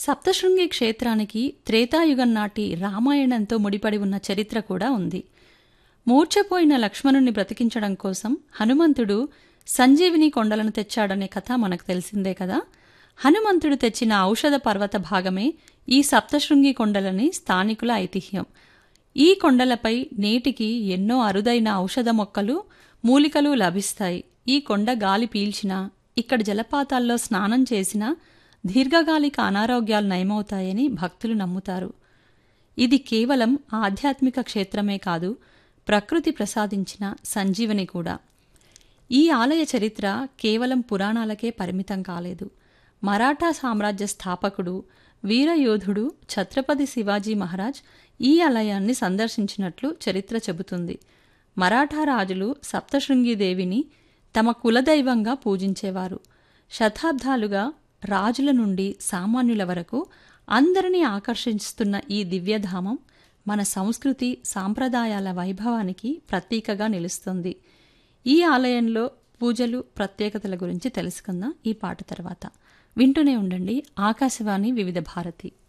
సప్తశృంగి క్షేత్రానికి త్రేతాయుగం నాటి రామాయణంతో ముడిపడి ఉన్న చరిత్ర కూడా ఉంది మూర్ఛపోయిన లక్ష్మణుని బ్రతికించడం కోసం హనుమంతుడు సంజీవిని కొండలను తెచ్చాడనే కథ మనకు తెలిసిందే కదా హనుమంతుడు తెచ్చిన ఔషధ పర్వత భాగమే ఈ సప్తశృంగి కొండలని స్థానికుల ఐతిహ్యం ఈ కొండలపై నేటికి ఎన్నో అరుదైన ఔషధ మొక్కలు మూలికలు లభిస్తాయి ఈ కొండ గాలి పీల్చినా ఇక్కడ జలపాతాల్లో స్నానం చేసినా దీర్ఘకాలిక అనారోగ్యాలు నయమవుతాయని భక్తులు నమ్ముతారు ఇది కేవలం ఆధ్యాత్మిక క్షేత్రమే కాదు ప్రకృతి ప్రసాదించిన సంజీవని కూడా ఈ ఆలయ చరిత్ర కేవలం పురాణాలకే పరిమితం కాలేదు మరాఠా సామ్రాజ్య స్థాపకుడు వీరయోధుడు ఛత్రపతి శివాజీ మహారాజ్ ఈ ఆలయాన్ని సందర్శించినట్లు చరిత్ర చెబుతుంది మరాఠా రాజులు సప్తశృంగిదేవిని తమ కులదైవంగా పూజించేవారు శతాబ్దాలుగా రాజుల నుండి సామాన్యుల వరకు అందరినీ ఆకర్షిస్తున్న ఈ దివ్యధామం మన సంస్కృతి సాంప్రదాయాల వైభవానికి ప్రతీకగా నిలుస్తుంది ఈ ఆలయంలో పూజలు ప్రత్యేకతల గురించి తెలుసుకుందాం ఈ పాట తర్వాత వింటూనే ఉండండి ఆకాశవాణి వివిధ భారతి